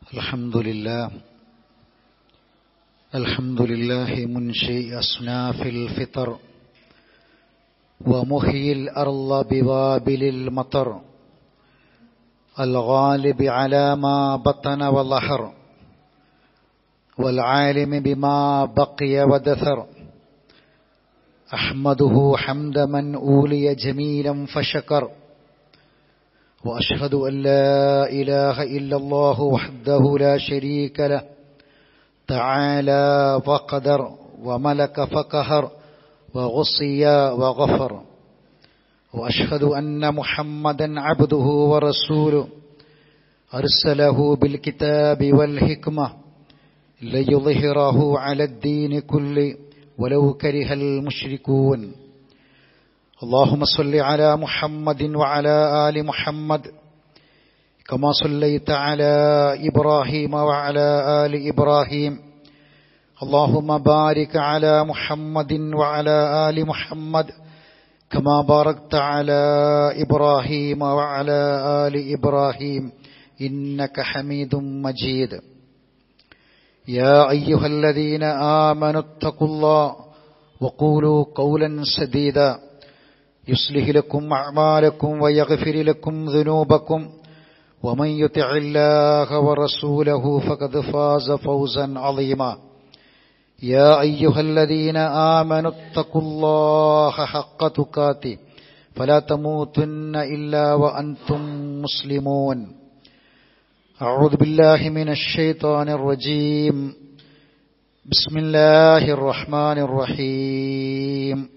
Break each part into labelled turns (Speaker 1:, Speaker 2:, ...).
Speaker 1: الحمد لله الحمد لله منشئ أصناف الفطر ومحيي الأرض بوابل المطر الغالب على ما بطن وظهر والعالم بما بقي ودثر أحمده حمد من أولي جميلا فشكر وأشهد أن لا إله إلا الله وحده لا شريك له تعالى وقدر وملك فقهر وغصي وغفر وأشهد أن محمدا عبده ورسوله أرسله بالكتاب والحكمة ليظهره على الدين كله ولو كره المشركون اللهم صل على محمد وعلى آل محمد كما صليت على إبراهيم وعلى آل إبراهيم اللهم بارك على محمد وعلى آل محمد كما باركت على إبراهيم وعلى آل إبراهيم إنك حميد مجيد يا أيها الذين آمنوا اتقوا الله وقولوا قولا سديدا يصلح لكم أعمالكم ويغفر لكم ذنوبكم ومن يطع الله ورسوله فقد فاز فوزا عظيما يا أيها الذين آمنوا اتقوا الله حق تقاته فلا تموتن إلا وأنتم مسلمون أعوذ بالله من الشيطان الرجيم بسم الله الرحمن الرحيم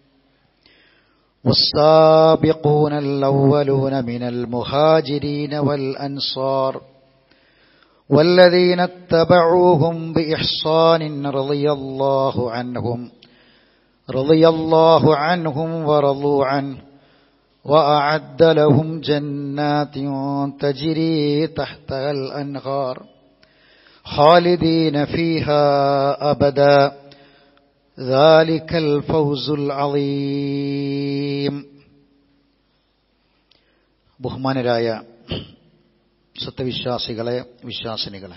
Speaker 1: والسابقون الأولون من المهاجرين والأنصار والذين اتبعوهم بإحصان رضي الله عنهم رضي الله عنهم ورضوا عنه وأعد لهم جنات تجري تحتها الأنهار خالدين فيها أبدا ذلك الفوز العظيم ബഹുമാനരായ സത്യവിശ്വാസികളെ വിശ്വാസിനികളെ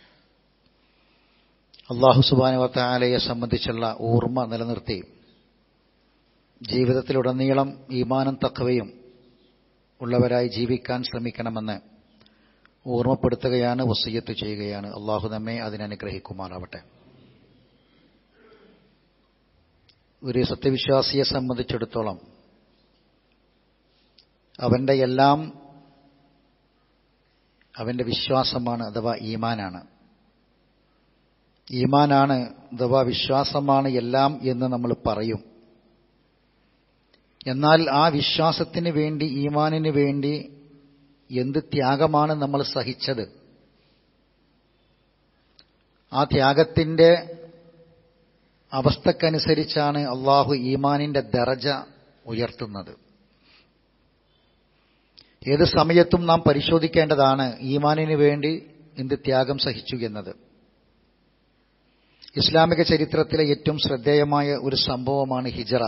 Speaker 1: അള്ളാഹു സുബാനുവത്താലയെ സംബന്ധിച്ചുള്ള ഓർമ്മ നിലനിർത്തി ജീവിതത്തിലുടനീളം ഈമാനം തക്കവയും ഉള്ളവരായി ജീവിക്കാൻ ശ്രമിക്കണമെന്ന് ഓർമ്മപ്പെടുത്തുകയാണ് വസയ്യത്ത് ചെയ്യുകയാണ് അള്ളാഹു നമ്മെ അതിനനുഗ്രഹിക്കുമാറാവട്ടെ ഒരു സത്യവിശ്വാസിയെ സംബന്ധിച്ചിടത്തോളം അവന്റെ എല്ലാം അവന്റെ വിശ്വാസമാണ് അഥവാ ഈമാനാണ് ഈമാനാണ് അഥവാ വിശ്വാസമാണ് എല്ലാം എന്ന് നമ്മൾ പറയും എന്നാൽ ആ വിശ്വാസത്തിന് വേണ്ടി ഈമാനിന് വേണ്ടി എന്ത് ത്യാഗമാണ് നമ്മൾ സഹിച്ചത് ആ ത്യാഗത്തിന്റെ അവസ്ഥക്കനുസരിച്ചാണ് അള്ളാഹു ഈമാനിന്റെ ദറജ ഉയർത്തുന്നത് ഏത് സമയത്തും നാം പരിശോധിക്കേണ്ടതാണ് ഈമാനിന് വേണ്ടി എന്ത് ത്യാഗം സഹിച്ചു എന്നത് ഇസ്ലാമിക ചരിത്രത്തിലെ ഏറ്റവും ശ്രദ്ധേയമായ ഒരു സംഭവമാണ് ഹിജറ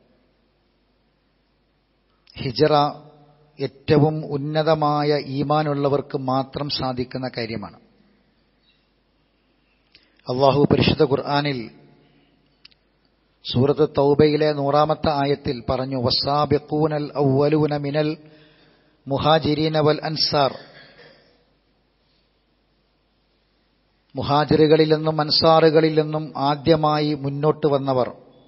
Speaker 1: ഹിജറ ഏറ്റവും ഉന്നതമായ ഈമാനുള്ളവർക്ക് മാത്രം സാധിക്കുന്ന കാര്യമാണ് അള്ളാഹു പരിശുദ്ധ ഖുർആാനിൽ സൂറത്ത് തൗബയിലെ നൂറാമത്തെ ആയത്തിൽ പറഞ്ഞു വസാബിഖൂനൽ ഔവലൂന മിനൽ മുഹാജിരീന വൽ അൻസാർ മുഹാജിറുകളിൽ നിന്നും അൻസാറുകളിൽ നിന്നും ആദ്യമായി മുന്നോട്ട് വന്നവർ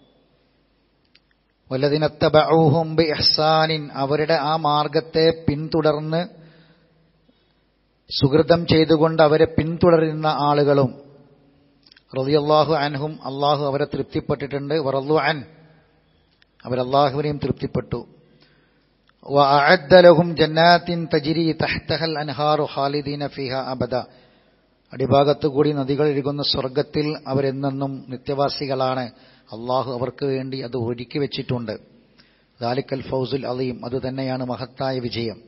Speaker 1: വല്ലതിനത്തബഊഹും ബി ഇഹ്സാനിൻ അവരുടെ ആ മാർഗത്തെ പിന്തുടർന്ന് സുഹൃതം ചെയ്തുകൊണ്ട് അവരെ പിന്തുടരുന്ന ആളുകളും റളിയല്ലാഹു അൻഹും അള്ളാഹു അവരെ തൃപ്തിപ്പെട്ടിട്ടുണ്ട് വറല്ലു അൻ അവരല്ലാഹുവിനെയും തൃപ്തിപ്പെട്ടു വഅഅദ്ദലഹും ജന്നാത്തിൻ തജിരി തഹ്തഹൽ അൻഹാറു ഖാലിദീന ഫിഹ അബദ അടിഭാഗത്തു കൂടി നദികൾ ഒഴുകുന്ന സ്വർഗത്തിൽ അവരെന്നെന്നും നിത്യവാസികളാണ് അള്ളാഹു അവർക്ക് വേണ്ടി അത് ഒരുക്കി വെച്ചിട്ടുണ്ട് ദാലിക്കൽ ഫൗസുൽ അലീം അത് തന്നെയാണ് മഹത്തായ വിജയം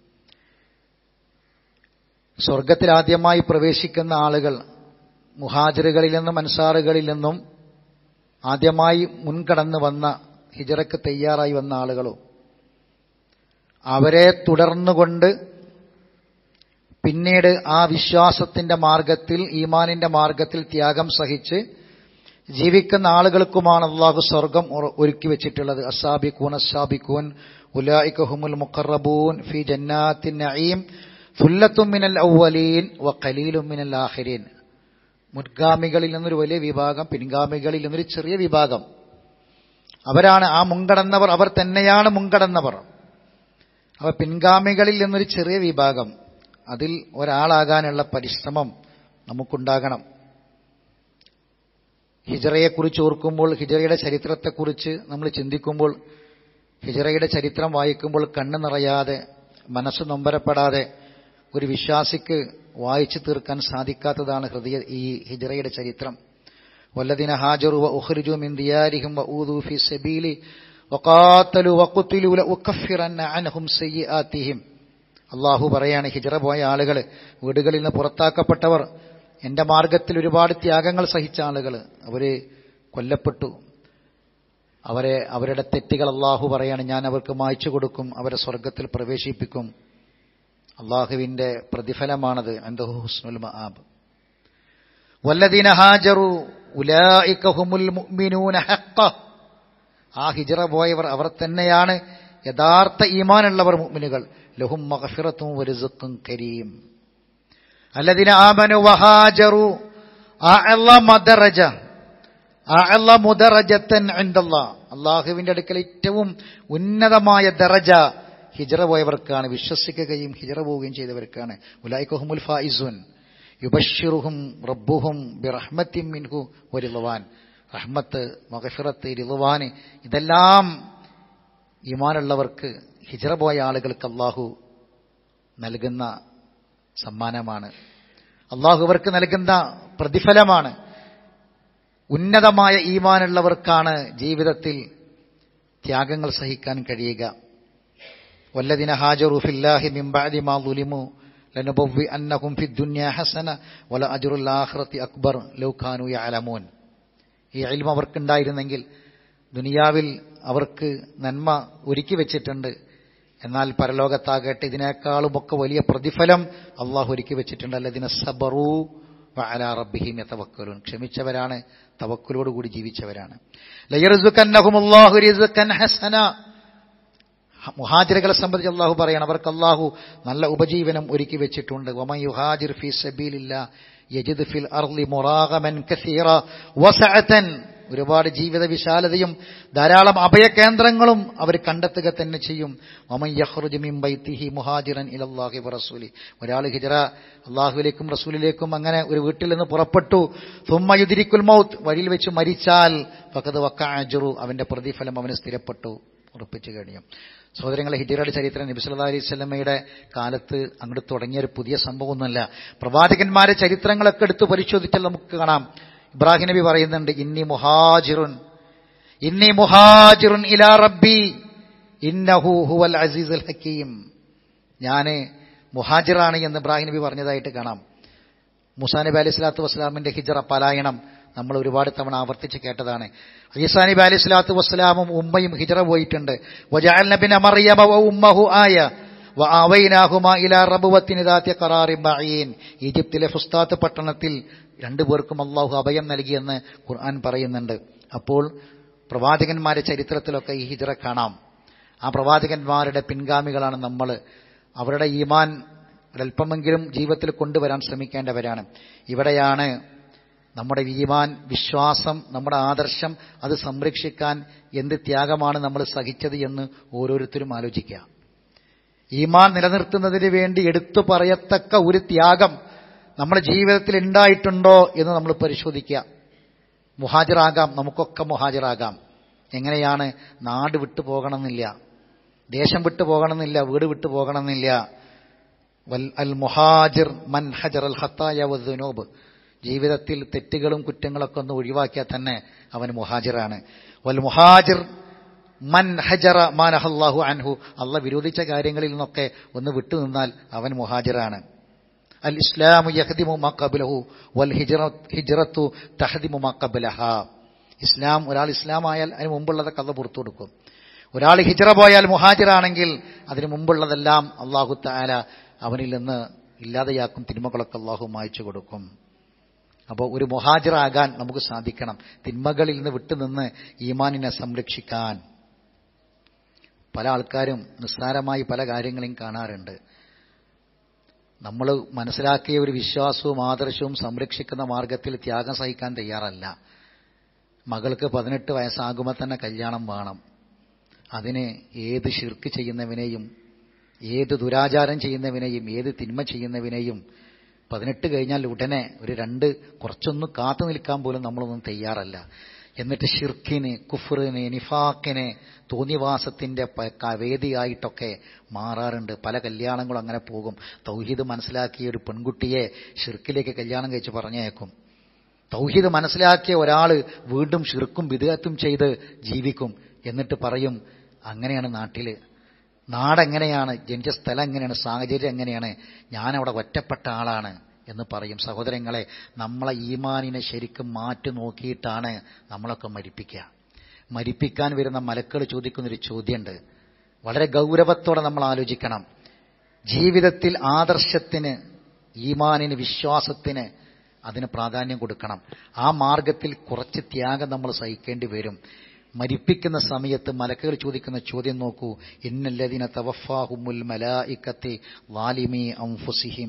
Speaker 1: സ്വർഗത്തിൽ ആദ്യമായി പ്രവേശിക്കുന്ന ആളുകൾ മുഹാജിറുകളിൽ നിന്നും അൻസാറുകളിൽ നിന്നും ആദ്യമായി മുൻകടന്ന് വന്ന ഹിജറക്ക് തയ്യാറായി വന്ന ആളുകളും അവരെ തുടർന്നുകൊണ്ട് പിന്നീട് ആ വിശ്വാസത്തിന്റെ മാർഗത്തിൽ ഈമാനിന്റെ മാർഗത്തിൽ ത്യാഗം സഹിച്ച് ജീവിക്കുന്ന ആളുകൾക്കുമാണ് അള്ളാഹു സ്വർഗം ഉറ- ഒരുക്കി വെച്ചിട്ടുള്ളത് അസാബിക്കൂൻ അസാബിക്കൂൻ ഉലായിക്കഹുമുൽ മുഖറബൂൻ ഫി ജന്നാത്തിൻ നഈം സുല്ലത്തും മിനൽ ഔവലീൻ വ ഖലീലും മിനൽ ആഖിരീൻ മുൻഗാമികളിൽ നിന്നൊരു വലിയ വിഭാഗം പിൻഗാമികളിൽ നിന്നൊരു ചെറിയ വിഭാഗം അവരാണ് ആ മുൻകടന്നവർ അവർ തന്നെയാണ് മുൻകടന്നവർ അവ പിൻഗാമികളിൽ നിന്നൊരു ചെറിയ വിഭാഗം അതിൽ ഒരാളാകാനുള്ള പരിശ്രമം നമുക്കുണ്ടാകണം ഹിജറയെക്കുറിച്ച് ഓർക്കുമ്പോൾ ഹിജറയുടെ ചരിത്രത്തെക്കുറിച്ച് നമ്മൾ ചിന്തിക്കുമ്പോൾ ഹിജറയുടെ ചരിത്രം വായിക്കുമ്പോൾ കണ്ണു നിറയാതെ മനസ്സ് നൊമ്പരപ്പെടാതെ ഒരു വിശ്വാസിക്ക് വായിച്ചു തീർക്കാൻ സാധിക്കാത്തതാണ് ഹൃദയ ഈ ഹിജറയുടെ ചരിത്രം വല്ലദിന ഹാജറു വ ഉഖ്രിജു മിൻ ദിയാരിഹിം വ ഊദു ഫി സബീലി വഖാത്തലു വഖുതിലു ലഉകഫിറന്ന അൻഹും സയ്യിആതിഹിം അള്ളാഹു പറയാണ് ഹിജറ പോയ ആളുകൾ വീടുകളിൽ നിന്ന് പുറത്താക്കപ്പെട്ടവർ എന്റെ മാർഗത്തിൽ ഒരുപാട് ത്യാഗങ്ങൾ സഹിച്ച ആളുകൾ അവര് കൊല്ലപ്പെട്ടു അവരെ അവരുടെ തെറ്റുകൾ അള്ളാഹു പറയാണ് ഞാൻ അവർക്ക് മായ്ച്ചു കൊടുക്കും അവരെ സ്വർഗത്തിൽ പ്രവേശിപ്പിക്കും അള്ളാഹുവിന്റെ പ്രതിഫലമാണത് അന്തഹു ഹുസ്നുൽ മആബ് വല്ലദീന ഹാജറു ഉലായിക ഹുമുൽ മുഅ്മിനൂന ഹഖ്ഖ ആ ഹിജറ പോയവർ അവർ തന്നെയാണ് യഥാർത്ഥ ഈമാനുള്ളവർ മുഅ്മിനുകൾ ലഹും മഗ്ഫിറത്തും വരിസുക്കും കരീം അല്ലദീന ആമനു വഹാജറു അഅളമ ദറജ അഅളമു ദറജത്തൻ ഇൻദല്ലാഹ് അല്ലാഹുവിന്റെ അടുക്കൽ ഏറ്റവും ഉന്നതമായ ദറജ ഹിജറ പോയവർക്കാണ് വിശ്വസിക്കുകയും ഹിജറ പോവുകയും ചെയ്തവർക്കാണ് ഉലായിക്കഹുമുൽ ഫായിസുൻ യുബഷിറുഹും റബ്ബുഹും ബിറഹ്മത്തിൻ മിൻഹു വരിളുവാൻ റഹ്മത്ത് മഗഫിറത്ത് റിളുവാന് ഇതെല്ലാം ഈമാനുള്ളവർക്ക് ഹിജറ പോയ ആളുകൾക്ക് അള്ളാഹു നൽകുന്ന സമ്മാനമാണ് അള്ളാഹു അവർക്ക് നൽകുന്ന പ്രതിഫലമാണ് ഉന്നതമായ ഈമാനുള്ളവർക്കാണ് ജീവിതത്തിൽ ത്യാഗങ്ങൾ സഹിക്കാൻ കഴിയുക വല്ലദിന ഹാജറു ഫില്ലാഹി മിൻ ബഅദി മാ ളുലിമു ലനുബവ്വി അന്നഹും ഫിദ് ദുനിയ ഹസന വല അജ്റുൽ ആഖിറതി അക്ബർ ലൗ കാനൂ യഅലമൂൻ ഈ ഇൽമ അവർക്കുണ്ടായിരുന്നെങ്കിൽ ദുനിയാവിൽ അവർക്ക് നന്മ ഒരുക്കി വെച്ചിട്ടുണ്ട് എന്നാൽ പരലോകത്താകട്ടെ ഇതിനേക്കാളുമൊക്കെ വലിയ പ്രതിഫലം അള്ളാഹു ഒരുക്കി വെച്ചിട്ടുണ്ട് അല്ലതിനെ സബറു വഅല റബ്ബിഹിം യതവക്കലൂൻ ക്ഷമിച്ചവരാണ് തവക്കലോടുകൂടി ജീവിച്ചവരാണ് ലയർസുക്കന്നഹുമുല്ലാഹു റിസ്ഖൻ ഹസന മുഹാജിറുകളെ സംബന്ധിച്ച് അള്ളാഹു പറയണം അവർക്ക് അള്ളാഹു നല്ല ഉപജീവനം ഒരുക്കി വെച്ചിട്ടുണ്ട് വമൻ യുഹാജിർ ഫീ സബീലില്ല യജിദ് ഫിൽ അർളി മുറാഗമൻ കസീറ വസഅതൻ ഒരുപാട് ജീവിത വിശാലതയും ധാരാളം അഭയകേന്ദ്രങ്ങളും അവർ കണ്ടെത്തുക തന്നെ ചെയ്യും വമൻ യഖ്റുജു മിൻ ബൈത്തിഹി മുഹാജിറൻ ഇലല്ലാഹി വറസൂലി ഒരാൾ ഹിജറ അള്ളാഹുവിലേക്കും റസൂലിലേക്കും അങ്ങനെ ഒരു വീട്ടിൽ നിന്ന് പുറപ്പെട്ടു സുമ്മ യുദിരിക്കുൽ മൗത്ത് വഴിയിൽ വെച്ച് മരിച്ചാൽ ഫഖദ് വക്ക അജ്റു അവന്റെ പ്രതിഫലം അവന് സ്ഥിരപ്പെട്ടു ഉറപ്പിച്ചു കഴിഞ്ഞു സഹോദരങ്ങളെ ഹിജറയുടെ ചരിത്രം നബിസ്വല്ലാ അലൈഹി സ്വലമയുടെ കാലത്ത് അങ്ങോട്ട് തുടങ്ങിയ ഒരു പുതിയ സംഭവമൊന്നുമല്ല പ്രവാചകന്മാരെ ചരിത്രങ്ങളൊക്കെ എടുത്ത് പരിശോധിച്ചാൽ നമുക്ക് കാണാം ഇബ്രാഹിം നബി പറയുന്നുണ്ട് ഇന്നി മുഹാജിറുൻ ഇന്നി മുഹാജിറുൻ ഇലാ റബ്ബി ഇന്നഹു ഹുവൽ അസീസുൽ ഹക്കീം ഞാന് മുഹാജിറാണ് എന്ന് ഇബ്രാഹിം നബി പറഞ്ഞതായിട്ട് കാണാം മുസാ നബി അലൈഹി സ്വലാത്തു വസ്സലാമിന്റെ ഹിജറ പലായനം നമ്മൾ ഒരുപാട് തവണ ആവർത്തിച്ച് കേട്ടതാണ് ഈസാ നബി അലൈഹി സ്വലാത്തു വസ്സലാമും ഉമ്മയും ഹിജറ പോയിട്ടുണ്ട് വജഅൽ നബിന മറിയമ വ ഉമ്മഹു ആയ വഅവൈനാഹുമാ ഇലാ റബവത്തിൻ ദാത്തി ഖറാറിൻ ബഈൻ ഈജിപ്തിലെ ഫുസ്താത്ത് പട്ടണത്തിൽ രണ്ടുപേർക്കും അള്ളാഹു അഭയം നൽകിയെന്ന് ഖുർആൻ പറയുന്നുണ്ട് അപ്പോൾ പ്രവാചകന്മാരുടെ ചരിത്രത്തിലൊക്കെ ഈ ഹിജറ കാണാം ആ പ്രവാചകന്മാരുടെ പിൻഗാമികളാണ് നമ്മൾ അവരുടെ ഈമാൻ ഒരല്പമെങ്കിലും ജീവിതത്തിൽ കൊണ്ടുവരാൻ ശ്രമിക്കേണ്ടവരാണ് ഇവിടെയാണ് നമ്മുടെ ഈമാൻ വിശ്വാസം നമ്മുടെ ആദർശം അത് സംരക്ഷിക്കാൻ എന്ത് ത്യാഗമാണ് നമ്മൾ സഹിച്ചത് എന്ന് ഓരോരുത്തരും ആലോചിക്കുക ഈമാൻ നിലനിർത്തുന്നതിന് വേണ്ടി എടുത്തു പറയത്തക്ക ഒരു ത്യാഗം നമ്മുടെ ജീവിതത്തിൽ ഉണ്ടായിട്ടുണ്ടോ എന്ന് നമ്മൾ പരിശോധിക്കുക മുഹാജിറാകാം നമുക്കൊക്കെ മുഹാജിറാകാം എങ്ങനെയാണ് നാട് വിട്ടു പോകണമെന്നില്ല ദേശം വിട്ടു പോകണമെന്നില്ല വീട് വിട്ടു പോകണമെന്നില്ല വൽ അൽ മുഹാജിർ മൻ ഹജർ അൽ ഹത്തായ വദ്നൂബ് ജീവിതത്തിൽ തെറ്റുകളും കുറ്റങ്ങളൊക്കെ ഒന്ന് ഒഴിവാക്കിയാൽ തന്നെ അവൻ മുഹാജിറാണ് വൽ മുഹാജിർ മൻ ഹജറ മാനഹല്ലാഹു അൻഹു അള്ള വിരോധിച്ച കാര്യങ്ങളിൽ നിന്നൊക്കെ ഒന്ന് വിട്ടുനിന്നാൽ അവൻ മുഹാജിറാണ് അൽ ഇസ്ലാമു യഹ്ദിമു മാ ഖബ്ലഹു വൽ ഹിജ്റത്തു തഹദിമു മാ ഖബ്ലഹ ഇസ്ലാം ഒരാൾ ഇസ്ലാം ആയാൽ അതിന് മുമ്പുള്ളതൊക്കെ അള്ള പുറത്തു കൊടുക്കും ഒരാൾ ഹിജ്റ പോയാൽ മുഹാജിറാണെങ്കിൽ അതിന് മുമ്പുള്ളതെല്ലാം അള്ളാഹു താല അവനിൽ നിന്ന് ഇല്ലാതെയാക്കും തിന്മകളൊക്കെ അള്ളാഹു മായച്ചു കൊടുക്കും അപ്പോൾ ഒരു മുഹാജിറാകാൻ നമുക്ക് സാധിക്കണം തിന്മകളിൽ നിന്ന് വിട്ടുനിന്ന് ഈമാനിനെ സംരക്ഷിക്കാൻ പല ആൾക്കാരും നിസ്സാരമായി പല കാര്യങ്ങളെയും കാണാറുണ്ട് നമ്മൾ മനസ്സിലാക്കിയ ഒരു വിശ്വാസവും ആദർശവും സംരക്ഷിക്കുന്ന മാർഗത്തിൽ ത്യാഗം സഹിക്കാൻ തയ്യാറല്ല മകൾക്ക് പതിനെട്ട് വയസ്സാകുമ്പോൾ തന്നെ കല്യാണം വേണം അതിന് ഏത് ഷിർക്ക് ചെയ്യുന്നവനെയും ഏത് ദുരാചാരം ചെയ്യുന്നവനെയും ഏത് തിന്മ ചെയ്യുന്നവനെയും പതിനെട്ട് കഴിഞ്ഞാൽ ഉടനെ ഒരു രണ്ട് കുറച്ചൊന്നും കാത്തു നിൽക്കാൻ പോലും നമ്മളൊന്നും തയ്യാറല്ല എന്നിട്ട് ഷിർക്കിന് കുഫറിന് നിഫാക്കിന് തോന്നിവാസത്തിന്റെ വേദിയായിട്ടൊക്കെ മാറാറുണ്ട് പല കല്യാണങ്ങളും അങ്ങനെ പോകും തൗഹീദ് മനസ്സിലാക്കിയ ഒരു പെൺകുട്ടിയെ ഷിർക്കിലേക്ക് കല്യാണം കഴിച്ച് പറഞ്ഞേക്കും തൗഹീദ് മനസ്സിലാക്കിയ ഒരാൾ വീണ്ടും ഷിർക്കും വിദേഹത്തും ചെയ്ത് ജീവിക്കും എന്നിട്ട് പറയും അങ്ങനെയാണ് നാട്ടിൽ നാടെങ്ങനെയാണ് ജനിച്ച സ്ഥലം എങ്ങനെയാണ് സാഹചര്യം എങ്ങനെയാണ് ഞാനവിടെ ഒറ്റപ്പെട്ട ആളാണ് എന്ന് പറയും സഹോദരങ്ങളെ നമ്മളെ ഈമാനിനെ ശരിക്കും മാറ്റി നോക്കിയിട്ടാണ് നമ്മളൊക്കെ മരിപ്പിക്കുക മരിപ്പിക്കാൻ വരുന്ന മലക്കൾ ചോദിക്കുന്നൊരു ചോദ്യമുണ്ട് വളരെ ഗൗരവത്തോടെ നമ്മൾ ആലോചിക്കണം ജീവിതത്തിൽ ആദർശത്തിന് ഈമാനിന് വിശ്വാസത്തിന് അതിന് പ്രാധാന്യം കൊടുക്കണം ആ മാർഗത്തിൽ കുറച്ച് ത്യാഗം നമ്മൾ സഹിക്കേണ്ടി വരും മരിപ്പിക്കുന്ന സമയത്ത് മലക്കുകൾ ചോദിക്കുന്ന ചോദ്യം നോക്കൂ ഇന്നല്ലതിന തവഫാഹുമുൽ മലായിക്കത്തെ വാലിമി അംഫുസിഹിം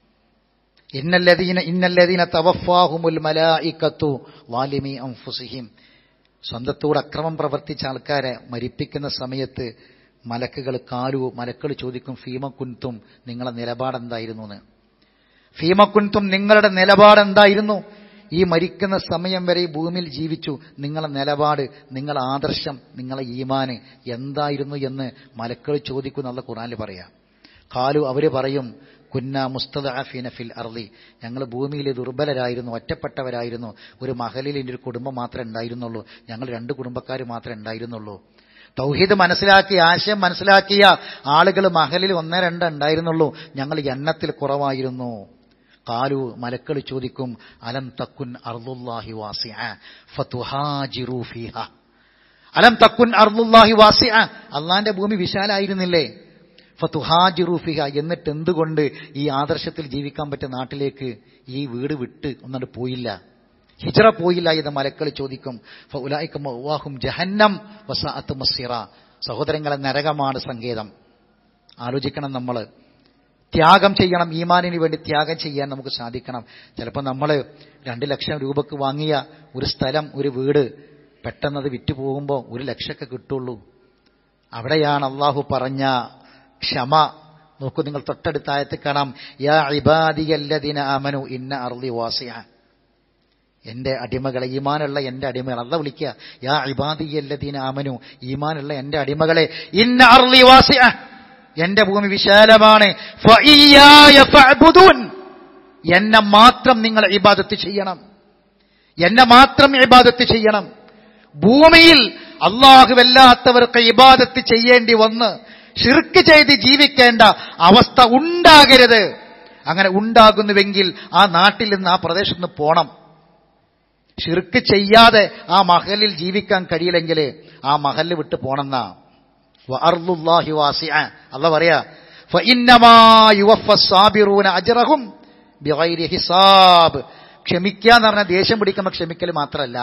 Speaker 1: ഇന്നല്ലതീന ഇന്നല്ലതീന തവഫാഹുമുൽ മലായിക്കത്തു വാലിമി അംഫുസിഹിം സ്വന്തത്തോട് അക്രമം പ്രവർത്തിച്ച ആൾക്കാരെ മരിപ്പിക്കുന്ന സമയത്ത് മലക്കുകൾ കാലു മലക്കൾ ചോദിക്കും ഫീമക്കുൻതും നിങ്ങളെ നിലപാടെന്തായിരുന്നു എന്ന് ഫീമക്കുൻതും നിങ്ങളുടെ നിലപാടെന്തായിരുന്നു ഈ മരിക്കുന്ന സമയം വരെ ഈ ഭൂമിയിൽ ജീവിച്ചു നിങ്ങളെ നിലപാട് നിങ്ങളെ ആദർശം നിങ്ങളെ ഈമാന് എന്തായിരുന്നു എന്ന് മലക്കൾ ചോദിക്കും എന്നുള്ള ഖുറാനിൽ പറയാം കാലു അവര് പറയും കുന്ന മുസ്തദഅഫീന ഫിൽ അർളി ഞങ്ങൾ ഭൂമിയിൽ ദുർബലരായിരുന്നു ഒറ്റപ്പെട്ടവരായിരുന്നു ഒരു മഹലിൽ എൻ്റെ ഒരു കുടുംബം മാത്രമേ ഉണ്ടായിരുന്നുള്ളൂ ഞങ്ങൾ രണ്ട് കുടുംബക്കാർ മാത്രമേ ഉണ്ടായിരുന്നുള്ളൂ തൗഹീദ് മനസ്സിലാക്കിയ ആശയം മനസ്സിലാക്കിയ ആളുകൾ മഹലിൽ ഒന്നേ രണ്ട് ഉണ്ടായിരുന്നുള്ളൂ ഞങ്ങൾ എണ്ണത്തിൽ കുറവായിരുന്നു കാലു മലക്കൾ ചോദിക്കും അലം തക്കുൻ അർദുല്ലാഹി വാസിഅ ഫതുഹാജിറു ഫീഹ അലം തക്കുൻ അർദുല്ലാഹി വാസിഅ അള്ളാന്റെ ഭൂമി വിശാലായിരുന്നില്ലേ ഫതുഹാജിറു ഫിഹ എന്നിട്ട് എന്തുകൊണ്ട് ഈ ആദർശത്തിൽ ജീവിക്കാൻ പറ്റിയ നാട്ടിലേക്ക് ഈ വീട് വിട്ട് ഒന്നിട്ട് പോയില്ല ഹിജറ പോയില്ല എന്ന് മലക്കൾ ചോദിക്കും ഫുലായിക്കും ജഹന്നം വസാഅത്ത് മസിറ സഹോദരങ്ങളെ നരകമാണ് സങ്കേതം ആലോചിക്കണം നമ്മൾ ത്യാഗം ചെയ്യണം ഈമാനിന് വേണ്ടി ത്യാഗം ചെയ്യാൻ നമുക്ക് സാധിക്കണം ചിലപ്പോൾ നമ്മൾ രണ്ട് ലക്ഷം രൂപക്ക് വാങ്ങിയ ഒരു സ്ഥലം ഒരു വീട് പെട്ടെന്നത് വിറ്റു പോകുമ്പോൾ ഒരു ലക്ഷമൊക്കെ കിട്ടുള്ളൂ അവിടെയാണ് അള്ളാഹു പറഞ്ഞ ക്ഷമ നോക്കൂ നിങ്ങൾ തൊട്ടടുത്തായത്ത് കാണാം യാ ഇബാദിയല്ലദിന അമനു ഇന്ന അർലി വാസിയ എന്റെ അടിമകളെ ഈമാനുള്ള എന്റെ അടിമകൾ അല്ല വിളിക്കുക യാ ഇബാദിയല്ലദീന അമനു ഈമാനുള്ള എന്റെ അടിമകളെ ഇന്ന അർലി വാസിയ എന്റെ ഭൂമി വിശാലമാണ് ഫഇയ്യായ ഫഅ്ബുദൂൻ എന്നെ മാത്രം നിങ്ങൾ ഇബാദത്ത് ചെയ്യണം എന്നെ മാത്രം ഇബാദത്ത് ചെയ്യണം ഭൂമിയിൽ അള്ളാഹുവല്ലാത്തവർക്ക് ഇബാദത്ത് ചെയ്യേണ്ടി വന്ന് ഷിർക്ക് ചെയ്ത് ജീവിക്കേണ്ട അവസ്ഥ ഉണ്ടാകരുത് അങ്ങനെ ഉണ്ടാകുന്നുവെങ്കിൽ ആ നാട്ടിൽ നിന്ന് ആ പ്രദേശത്ത് നിന്ന് പോണം ഷിർക്ക് ചെയ്യാതെ ആ മഹലിൽ ജീവിക്കാൻ കഴിയില്ലെങ്കിൽ ആ മഹലിൽ വിട്ട് പോണെന്നാ അർലുല്ലാഹി വാസിഅ അല്ല പറയാ ഫഇന്നമാ യുവഫ സാബിറൂന അജ്റഹും ബിഗൈരി ഹിസാബ് ക്ഷമിക്കുക എന്ന് പറഞ്ഞാൽ ദേഷ്യം പിടിക്കുമ്പോൾ ക്ഷമിക്കൽ മാത്രമല്ല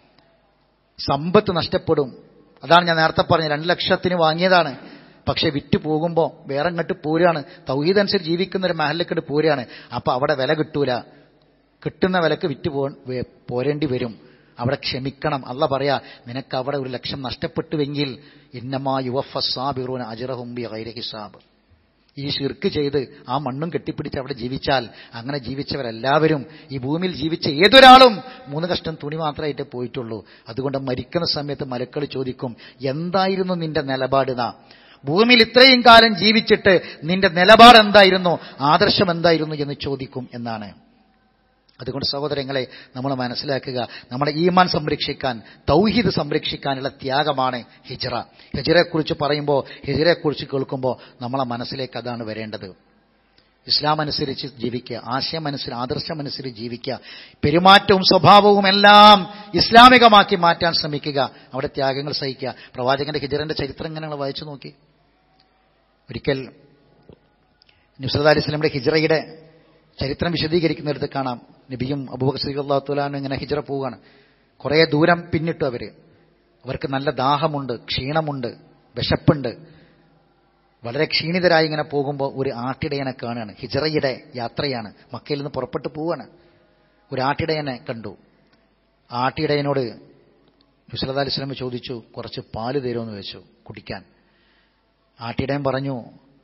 Speaker 1: സമ്പത്ത് നഷ്ടപ്പെടും അതാണ് ഞാൻ നേരത്തെ പറഞ്ഞത് രണ്ട് ലക്ഷത്തിന് വാങ്ങിയതാണ് പക്ഷെ വിറ്റ് പോകുമ്പോൾ വേറെ അങ്ങോട്ട് പോരുകയാണ് തൗഹീദ് അനുസരിച്ച് ജീവിക്കുന്ന ഒരു മഹലിലേക്കിട്ട് പോരുകയാണ് അപ്പൊ അവിടെ വില കിട്ടൂല കിട്ടുന്ന വിലക്ക് വിറ്റ് പോ പോരേണ്ടി വരും അവിടെ ക്ഷമിക്കണം അല്ല പറയാ നിനക്ക് അവിടെ ഒരു ലക്ഷം നഷ്ടപ്പെട്ടുവെങ്കിൽ ഇന്നമാ യുവഫ സാബിറൂൻ അജറഹുംബി ഗൈര ഹിസാബ് ഈ ഷിർക്ക് ചെയ്ത് ആ മണ്ണും കെട്ടിപ്പിടിച്ച് അവിടെ ജീവിച്ചാൽ അങ്ങനെ ജീവിച്ചവരെല്ലാവരും ഈ ഭൂമിയിൽ ജീവിച്ച ഏതൊരാളും മൂന്ന് കഷ്ടം തുണി മാത്രമായിട്ട് പോയിട്ടുള്ളൂ അതുകൊണ്ട് മരിക്കുന്ന സമയത്ത് മലക്കൾ ചോദിക്കും എന്തായിരുന്നു നിന്റെ നിലപാട് നാ ഭൂമിയിൽ ഇത്രയും കാലം ജീവിച്ചിട്ട് നിന്റെ നിലപാട് എന്തായിരുന്നു ആദർശം എന്തായിരുന്നു എന്ന് ചോദിക്കും എന്നാണ് അതുകൊണ്ട് സഹോദരങ്ങളെ നമ്മൾ മനസ്സിലാക്കുക നമ്മുടെ ഈമാൻ സംരക്ഷിക്കാൻ തൗഹീദ് സംരക്ഷിക്കാനുള്ള ത്യാഗമാണ് ഹിജറ ഹിജറയെക്കുറിച്ച് പറയുമ്പോൾ ഹിജറയെക്കുറിച്ച് കേൾക്കുമ്പോൾ നമ്മളെ മനസ്സിലേക്ക് അതാണ് വരേണ്ടത് ഇസ്ലാം അനുസരിച്ച് ജീവിക്കുക ആശയം അനുസരിച്ച് ആദർശം അനുസരിച്ച് ജീവിക്കുക പെരുമാറ്റവും സ്വഭാവവും എല്ലാം ഇസ്ലാമികമാക്കി മാറ്റാൻ ശ്രമിക്കുക അവിടെ ത്യാഗങ്ങൾ സഹിക്കുക പ്രവാചകന്റെ ഹിജറിന്റെ ചരിത്രം ഇങ്ങനെ വായിച്ചു നോക്കി ഒരിക്കൽ നുസറത് അലി ഇസ്ലാമിന്റെ ഹിജറയുടെ ചരിത്രം വിശദീകരിക്കുന്നിടത്ത് കാണാം നബിയും അബൂബക്കർ സീഖല്ലാ തുലാനും ഇങ്ങനെ ഹിജറ പോവുകയാണ് കുറേ ദൂരം പിന്നിട്ടു അവര് അവർക്ക് നല്ല ദാഹമുണ്ട് ക്ഷീണമുണ്ട് വിശപ്പുണ്ട് വളരെ ക്ഷീണിതരായി ഇങ്ങനെ പോകുമ്പോൾ ഒരു ആട്ടിടയനെ കാണുകയാണ് ഹിജറയുടെ യാത്രയാണ് മക്കയിൽ നിന്ന് പുറപ്പെട്ടു പോവുകയാണ് ഒരു ആട്ടിടയനെ കണ്ടു ആ ആട്ടിടയനോട് നുസലത് അലി സ്വലമ ചോദിച്ചു കുറച്ച് പാല് തരുമെന്ന് ചോദിച്ചു കുടിക്കാൻ ആട്ടിടയൻ പറഞ്ഞു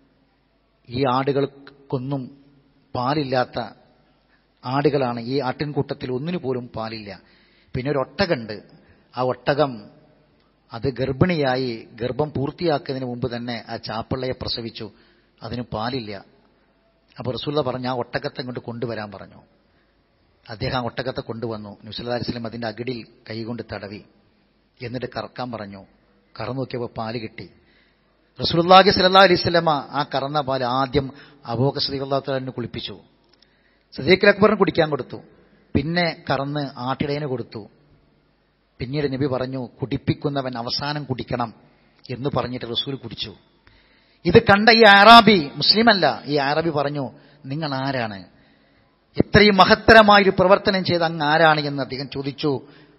Speaker 1: ഈ ആടുകൾക്കൊന്നും പാലില്ലാത്ത ആടുകളാണ് ഈ ആട്ടിൻകൂട്ടത്തിൽ ഒന്നിനു പോലും പാലില്ല പിന്നെ ഒരു ഒട്ടകണ്ട് ആ ഒട്ടകം അത് ഗർഭിണിയായി ഗർഭം പൂർത്തിയാക്കുന്നതിന് മുമ്പ് തന്നെ ആ ചാപ്പിള്ളയെ പ്രസവിച്ചു അതിന് പാലില്ല അപ്പോൾ റസൂല്ല പറഞ്ഞു ആ ഒട്ടകത്തെ ഇങ്ങോട്ട് കൊണ്ടുവരാൻ പറഞ്ഞു അദ്ദേഹം ആ ഒട്ടകത്തെ കൊണ്ടുവന്നു നുസലാസ്ലം അതിന്റെ അകിടിൽ കൈകൊണ്ട് തടവി എന്നിട്ട് കറക്കാൻ പറഞ്ഞു കറന്നു നോക്കിയപ്പോൾ പാല് കിട്ടി റസൂലുള്ളാഹി സല്ലല്ലാഹു അലൈഹി വസല്ലമ ആ കറന്ന പാൽ ആദ്യം അബൂബക്കർ സദീഖല്ലാഹു തആല കുളിപ്പിച്ചു സദീഖ് അക്ബറിന് കുടിക്കാൻ കൊടുത്തു പിന്നെ കറന്ന് ആട്ടിടയന് കൊടുത്തു പിന്നീട് നബി പറഞ്ഞു കുടിപ്പിക്കുന്നവൻ അവസാനം കുടിക്കണം എന്ന് പറഞ്ഞിട്ട് റസൂൽ കുടിച്ചു ഇത് കണ്ട ഈ ആറാബി മുസ്ലിമല്ല ഈ ആറാബി പറഞ്ഞു നിങ്ങൾ ആരാണ് ഇത്രയും മഹത്തരമായൊരു പ്രവർത്തനം ചെയ്ത അങ്ങ് ആരാണ് എന്ന് അദ്ദേഹം ചോദിച്ചു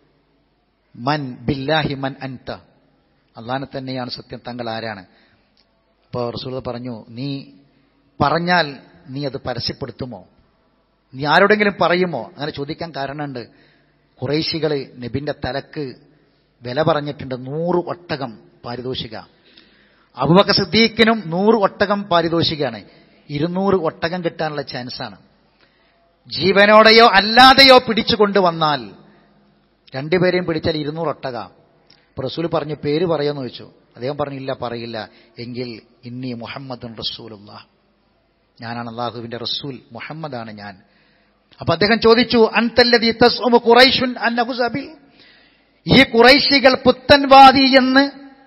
Speaker 1: മൻ ബില്ലാഹി മൻ അൻത അള്ളാനെ തന്നെയാണ് സത്യം തങ്ങൾ ആരാണ് അപ്പോൾ റസൂൽ പറഞ്ഞു നീ പറഞ്ഞാൽ നീ അത് പരസ്യപ്പെടുത്തുമോ നീ ആരോടെങ്കിലും പറയുമോ അങ്ങനെ ചോദിക്കാൻ കാരണമുണ്ട് കുറേശികൾ നബിന്റെ തലക്ക് വില പറഞ്ഞിട്ടുണ്ട് നൂറ് ഒട്ടകം പാരിതോഷിക അബുബക്ക സിദ്ദീഖിനും നൂറ് ഒട്ടകം പാരിതോഷികയാണ് ഇരുന്നൂറ് ഒട്ടകം കിട്ടാനുള്ള ചാൻസാണ് ജീവനോടെയോ അല്ലാതെയോ പിടിച്ചു കൊണ്ടുവന്നാൽ രണ്ടുപേരെയും പിടിച്ചാൽ ഇരുന്നൂറ് ഒട്ടക അപ്പോൾ റസൂൽ പറഞ്ഞു പേര് പറയുമെന്ന് ചോദിച്ചു അദ്ദേഹം പറഞ്ഞു ഇല്ല പറയില്ല എങ്കിൽ ഇന്നി മുഹമ്മദ് റസൂലുള്ള ഞാനാണ് അള്ളാഹുവിന്റെ റസൂൽ മുഹമ്മദാണ് ഞാൻ അപ്പൊ അദ്ദേഹം ചോദിച്ചു അൻതല്ലതി തസ്ഉമു ഖുറൈശുൻ അന്നഹു സബിൽ ഈ കുറൈശികൾ പുത്തൻവാദി എന്ന്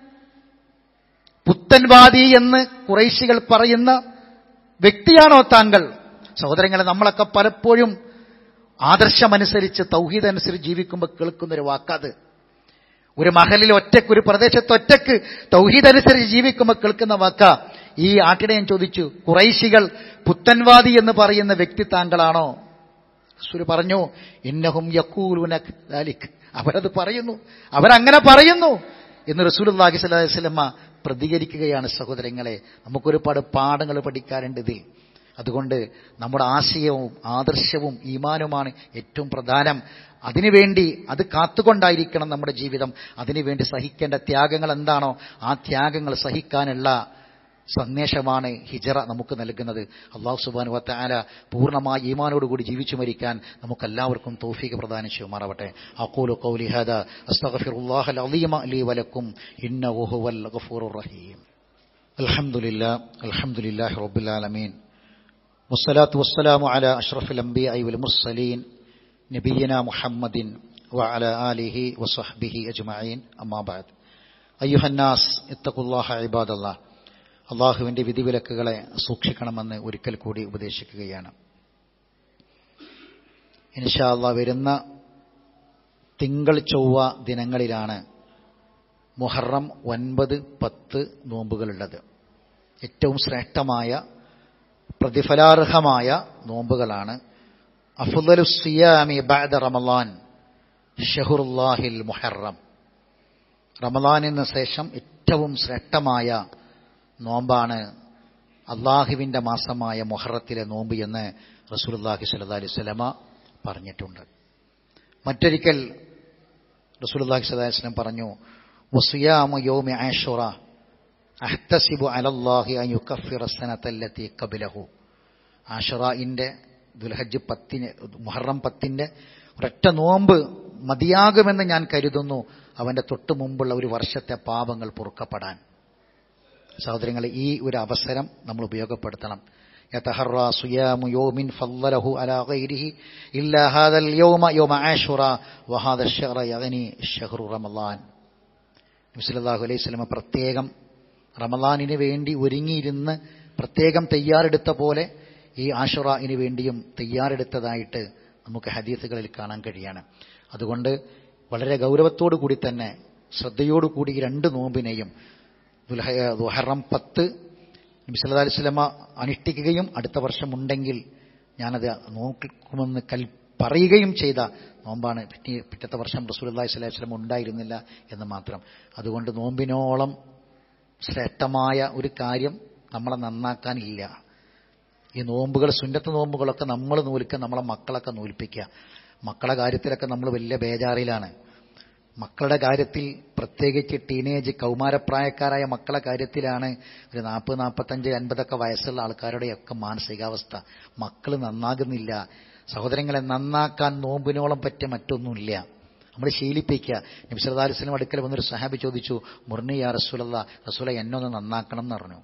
Speaker 1: പുത്തൻവാദി എന്ന് കുറൈശികൾ പറയുന്ന വ്യക്തിയാണോ താങ്കൾ സഹോദരങ്ങളെ നമ്മളൊക്കെ പലപ്പോഴും ആദർശമനുസരിച്ച് തൗഹീദ് അനുസരിച്ച് ജീവിക്കുമ്പോൾ കേൾക്കുന്നൊരു വാക്കത് ഒരു മഹലിൽ ഒറ്റക്ക് ഒരു പ്രദേശത്ത് ഒറ്റക്ക് തൗഹീദ് അനുസരിച്ച് ജീവിക്കുമ്പോൾ കേൾക്കുന്ന വാക്ക ഈ ആട്ടിടയൻ ചോദിച്ചു കുറൈശികൾ പുത്തൻവാദി എന്ന് പറയുന്ന വ്യക്തി താങ്കളാണോ റസൂൽ പറഞ്ഞു ഇന്നഹും യക്കൂലുന ദാലിക് അവരത് പറയുന്നു അവരങ്ങനെ പറയുന്നു എന്ന് റസൂൽ അള്ളാഹി സ്വലാഹി സ്വലമ്മ പ്രതികരിക്കുകയാണ് സഹോദരങ്ങളെ നമുക്കൊരുപാട് പാഠങ്ങൾ പഠിക്കാറുണ്ട് ഇതിൽ അതുകൊണ്ട് നമ്മുടെ ആശയവും ആദർശവും ഈമാനുമാണ് ഏറ്റവും പ്രധാനം അതിനുവേണ്ടി അത് കാത്തുകൊണ്ടായിരിക്കണം നമ്മുടെ ജീവിതം അതിനുവേണ്ടി സഹിക്കേണ്ട ത്യാഗങ്ങൾ എന്താണോ ആ ത്യാഗങ്ങൾ സഹിക്കാനുള്ള സന്ദേശമാണ് ഹിജറ നമുക്ക് നൽകുന്നത് അള്ളാഹു സുബാനു വത്താല പൂർണ്ണമായ ഈമാനോടുകൂടി ജീവിച്ചു മരിക്കാൻ നമുക്കെല്ലാവർക്കും തോഫീക്ക് പ്രദാനം ചെയ്യുമാറാവട്ടെ അക്കൂലു കൗലി ഹദ അസ്തഗ്ഫിറുല്ലാഹ അലീമ ലീ വലക്കും ഇന്നഹു ഹുവൽ ഗഫൂറുർ റഹീം അൽഹംദുലില്ലാ അൽഹംദുലില്ലാഹി റബ്ബിൽ ആലമീൻ വസ്സലാത്തു വസ്സലാമു അലാ അഷ്റഫിൽ അംബിയാഇ വൽ മുർസലീൻ നബിയന മുഹമ്മദിൻ وعلى آله وصحبه أجمعين أما بعد أيها الناس اتقوا الله عباد الله അള്ളാഹുവിന്റെ വിധിവിലക്കുകളെ സൂക്ഷിക്കണമെന്ന് ഒരിക്കൽ കൂടി ഉപദേശിക്കുകയാണ് ഇൻഷാല്ല വരുന്ന തിങ്കൾ ചൊവ്വ ദിനങ്ങളിലാണ് മുഹറം ഒൻപത് പത്ത് നോമ്പുകളുള്ളത് ഏറ്റവും ശ്രേഷ്ഠമായ പ്രതിഫലാർഹമായ നോമ്പുകളാണ് അഫുദലു സിയാമി ബഅദ റമലാൻ ഷഹുറുല്ലാഹിൽ മുഹറം റമലാനിന് ശേഷം ഏറ്റവും ശ്രേഷ്ഠമായ നോമ്പാണ് അള്ളാഹുവിൻ്റെ മാസമായ മൊഹറത്തിലെ നോമ്പ് എന്ന് റസൂലുല്ലാഹി സല്ലാ അലൈഹി സ്വലമ പറഞ്ഞിട്ടുണ്ട് മറ്റൊരിക്കൽ റസൂലുല്ലാഹി സ്വലാഹി വസ്ലം പറഞ്ഞു വസുയാമു യോമി ആഷുറ അഹ്തസിബു അലല്ലാഹി അയുക്കഫിറ സനത്തല്ലത്തി കബിലഹു ആഷുറയിൻ്റെ ദുൽഹജ്ജ് പത്തിന് മുഹറം പത്തിൻ്റെ ഒരൊറ്റ നോമ്പ് മതിയാകുമെന്ന് ഞാൻ കരുതുന്നു അവൻ്റെ തൊട്ടു മുമ്പുള്ള ഒരു വർഷത്തെ പാപങ്ങൾ പൊറുക്കപ്പെടാൻ സഹോദരങ്ങളെ ഈ ഒരു അവസരം നമ്മൾ ഉപയോഗപ്പെടുത്തണം يتحرى صيام يوم فضله على غيره إلا هذا اليوم يوم عاشوراء وهذا الشهر يعني شهر رمضان നബിസല്ലാഹു അലൈഹി സ്വലമ പ്രത്യേകം റമലാനിന് വേണ്ടി ഒരുങ്ങിയിരുന്ന് പ്രത്യേകം തയ്യാറെടുത്ത പോലെ ഈ ആഷുറായിന് വേണ്ടിയും തയ്യാറെടുത്തതായിട്ട് നമുക്ക് ഹദീസുകളിൽ കാണാൻ കഴിയാണ് അതുകൊണ്ട് വളരെ ഗൗരവത്തോടു കൂടി തന്നെ ശ്രദ്ധയോടുകൂടി ഈ രണ്ട് നോമ്പിനെയും ദുഹറം പത്ത് നബി സല്ലാ അലൈഹി സ്വലമ അനുഷ്ഠിക്കുകയും അടുത്ത വർഷം ഉണ്ടെങ്കിൽ ഞാനത് നോക്കുമെന്ന് കൽ പറയുകയും ചെയ്ത നോമ്പാണ് പിറ്റേ പിറ്റത്തെ വർഷം റസൂലുള്ളാഹി സ്വല്ലല്ലാഹി അലൈഹി വസല്ലം ഉണ്ടായിരുന്നില്ല എന്ന് മാത്രം അതുകൊണ്ട് നോമ്പിനോളം ശ്രേഷ്ഠമായ ഒരു കാര്യം നമ്മളെ നന്നാക്കാനില്ല ഈ നോമ്പുകൾ സുന്നത്ത് നോമ്പുകളൊക്കെ നമ്മൾ നൂലിക്കുക നമ്മളെ മക്കളൊക്കെ നൂൽപ്പിക്കുക മക്കളെ കാര്യത്തിലൊക്കെ നമ്മൾ വലിയ ബേജാറിലാണ് മക്കളുടെ കാര്യത്തിൽ പ്രത്യേകിച്ച് ടീനേജ് കൗമാരപ്രായക്കാരായ മക്കളെ കാര്യത്തിലാണ് ഒരു നാൽപ്പത് നാൽപ്പത്തഞ്ച് അൻപതൊക്കെ വയസ്സുള്ള ആൾക്കാരുടെയൊക്കെ മാനസികാവസ്ഥ മക്കൾ നന്നാകുന്നില്ല സഹോദരങ്ങളെ നന്നാക്കാൻ നോമ്പിനോളം പറ്റിയ മറ്റൊന്നുമില്ല നമ്മൾ ശീലിപ്പിക്കുക നബ്സല്ലാസ്ലം അടുക്കൽ വന്നൊരു സഹാബി ചോദിച്ചു മുർണി യാ റസൂലല്ല റസൂല എന്നെ ഒന്ന് നന്നാക്കണം എന്ന് പറഞ്ഞു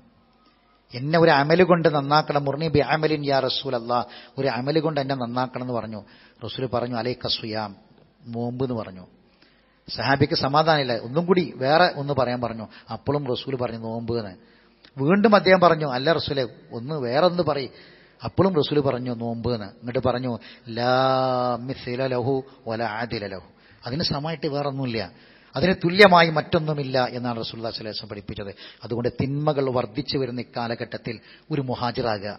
Speaker 1: എന്നെ ഒരു അമല് കൊണ്ട് നന്നാക്കണം മുർണി ബി അമലിൻ യാ റസൂൽ അല്ല ഒരു അമല് കൊണ്ട് എന്നെ നന്നാക്കണം എന്ന് പറഞ്ഞു റസൂൽ പറഞ്ഞു അലൈ കസുയാം നോമ്പ് എന്ന് പറഞ്ഞു സഹാബിക്ക് സമാധാനമില്ല ഒന്നും കൂടി വേറെ ഒന്ന് പറയാൻ പറഞ്ഞു അപ്പോഴും റസൂൽ പറഞ്ഞു നോമ്പ് എന്ന് വീണ്ടും അദ്ദേഹം പറഞ്ഞു അല്ല റസൂലെ ഒന്ന് വേറെ ഒന്ന് പറയും അപ്പോഴും റസൂൽ പറഞ്ഞു നോമ്പ് എന്ന് എന്നിട്ട് പറഞ്ഞു ലാ മിസില ലഹു വല ആദില ലഹു അതിന് സമമായിട്ട് വേറെ ഒന്നുമില്ല അതിന് തുല്യമായി മറ്റൊന്നുമില്ല എന്നാണ് റസൂല്ലാ സ്വലേസം പഠിപ്പിച്ചത് അതുകൊണ്ട് തിന്മകൾ വർദ്ധിച്ചു വരുന്ന ഇക്കാലഘട്ടത്തിൽ ഒരു മുഹാജിറാകുക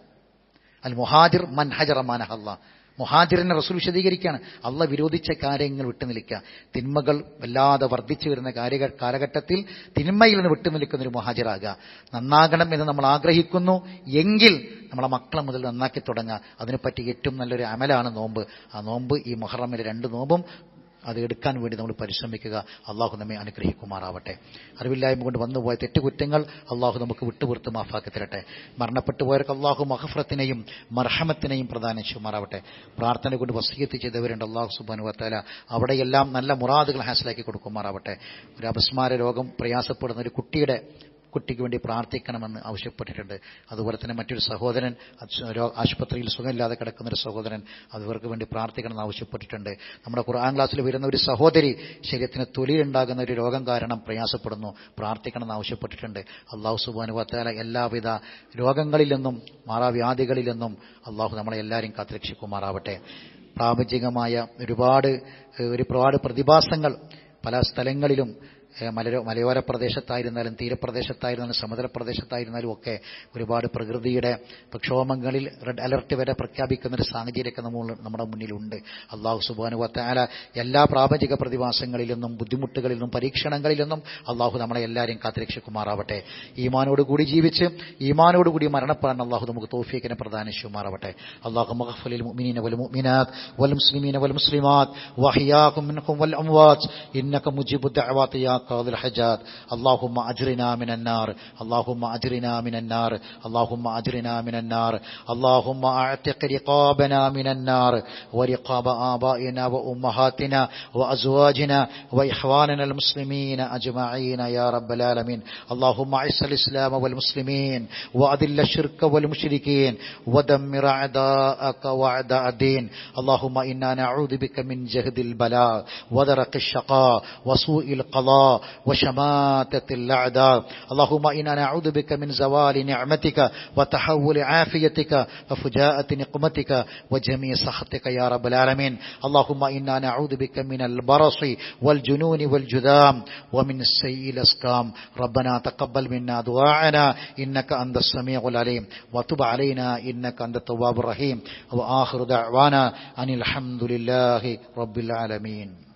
Speaker 1: അൽ മുഹാജിർ മൻ ഹജറ മാനഹല്ല മുഹാജിറിനെ റസൂൽ വിശദീകരിക്കുകയാണ് അള്ള വിരോധിച്ച കാര്യങ്ങൾ വിട്ടുനിൽക്കുക തിന്മകൾ വല്ലാതെ വർദ്ധിച്ചു വരുന്ന കാര്യ കാലഘട്ടത്തിൽ തിന്മയിൽ നിന്ന് വിട്ടുനിൽക്കുന്ന ഒരു മുഹാജിറാകുക നന്നാകണം എന്ന് നമ്മൾ ആഗ്രഹിക്കുന്നു എങ്കിൽ നമ്മളെ മക്കളെ മുതൽ നന്നാക്കി തുടങ്ങുക അതിനെപ്പറ്റി ഏറ്റവും നല്ലൊരു അമലാണ് നോമ്പ് ആ നോമ്പ് ഈ മൊഹറമിലെ രണ്ട് നോമ്പും അത് എടുക്കാൻ വേണ്ടി നമ്മൾ പരിശ്രമിക്കുക അള്ളാഹു നമ്മെ അനുഗ്രഹിക്കുമാറാവട്ടെ അറിവില്ലായ്മ കൊണ്ട് വന്നുപോയ തെറ്റുകുറ്റങ്ങൾ അള്ളാഹു നമുക്ക് വിട്ടുപുറത്ത് മാഫാക്കി തരട്ടെ മരണപ്പെട്ടു പോയവർക്ക് അള്ളാഹു മഹഫ്രത്തിനെയും മർഹമത്തിനെയും പ്രദാനം ചെയ്യുമാറാവട്ടെ പ്രാർത്ഥന കൊണ്ട് വസീയത്ത് ചെയ്തവരുണ്ട് അള്ളാഹു സുബാനു വത്താല അവിടെയെല്ലാം നല്ല മുറാദുകൾ ഹാസിലാക്കി കൊടുക്കുമാറാവട്ടെ ഒരു അപസ്മാര രോഗം പ്രയാസപ്പെടുന്ന ഒരു കുട്ടിയുടെ കുട്ടിക്ക് വേണ്ടി പ്രാർത്ഥിക്കണമെന്ന് ആവശ്യപ്പെട്ടിട്ടുണ്ട് അതുപോലെ തന്നെ മറ്റൊരു സഹോദരൻ ആശുപത്രിയിൽ സുഖമില്ലാതെ കിടക്കുന്ന ഒരു സഹോദരൻ അവർക്ക് വേണ്ടി പ്രാർത്ഥിക്കണമെന്ന് ആവശ്യപ്പെട്ടിട്ടുണ്ട് നമ്മുടെ ഖുർആൻ ക്ലാസ്സിൽ വരുന്ന ഒരു സഹോദരി ശരീരത്തിന് തൊലിയുണ്ടാകുന്ന ഒരു രോഗം കാരണം പ്രയാസപ്പെടുന്നു പ്രാർത്ഥിക്കണമെന്ന് ആവശ്യപ്പെട്ടിട്ടുണ്ട് അള്ളാഹു സുബാനു വത്താല എല്ലാവിധ രോഗങ്ങളിൽ നിന്നും മാറാവ്യാധികളിൽ നിന്നും അള്ളാഹു നമ്മളെ എല്ലാവരും കാത്തുരക്ഷിക്കുമാറാവട്ടെ പ്രാപഞ്ചികമായ ഒരുപാട് ഒരുപാട് പ്രതിഭാസങ്ങൾ പല സ്ഥലങ്ങളിലും മലയോ മലയോര പ്രദേശത്തായിരുന്നാലും തീരപ്രദേശത്തായിരുന്നാലും സമുദ്ര പ്രദേശത്തായിരുന്നാലും ഒക്കെ ഒരുപാട് പ്രകൃതിയുടെ പ്രക്ഷോഭങ്ങളിൽ റെഡ് അലർട്ട് വരെ പ്രഖ്യാപിക്കുന്ന ഒരു സാഹചര്യമൊക്കെ നമ്മൾ നമ്മുടെ മുന്നിലുണ്ട് അള്ളാഹു സുബാനു വത്താല എല്ലാ പ്രാപഞ്ചിക പ്രതിഭാസങ്ങളിൽ നിന്നും ബുദ്ധിമുട്ടുകളിൽ നിന്നും പരീക്ഷണങ്ങളിൽ നിന്നും അള്ളാഹു നമ്മളെ എല്ലാവരെയും കാത്തിരക്ഷിക്കുമാറാവട്ടെ ഈമാനോടുകൂടി ജീവിച്ച് ഈമാനോടുകൂടി മരണപ്പെടാൻ അള്ളാഹു നമുക്ക് തോഫിയക്കിനെ പ്രദാനം ചെയ്യുമാറാവട്ടെ അള്ളാഹു മഹഫലിൽ മുഅ്മിനീന വൽ മുഅ്മിനാത്ത് വൽ മുസ്ലിമീന വൽ മുസ്ലിമാത്ത് വഹിയാകും മിൻകും വൽ അംവാത്ത് ഇന്നക മുജീബു ദഅവാതി യാ قاضي الحجات اللهم أجرنا من النار اللهم أجرنا من النار اللهم أجرنا من النار اللهم أعتق رقابنا من النار ورقاب آبائنا وأمهاتنا وأزواجنا وإخواننا المسلمين أجمعين يا رب العالمين اللهم أعز الإسلام والمسلمين وأذل الشرك والمشركين ودمر أعداءك وأعداء الدين اللهم إنا نعوذ بك من جهد البلاء ودرك الشقاء وسوء القضاء وشماتة الأعداء اللهم إنا نعوذ بك من زوال نعمتك وتحول عافيتك وفجاءة نقمتك وجميع سخطك يا رب العالمين اللهم إنا نعوذ بك من البرص والجنون والجذام ومن السيء الأسقام ربنا تقبل منا دعاءنا إنك أنت السميع العليم وتب علينا إنك أنت التواب الرحيم وآخر دعوانا أن الحمد لله رب العالمين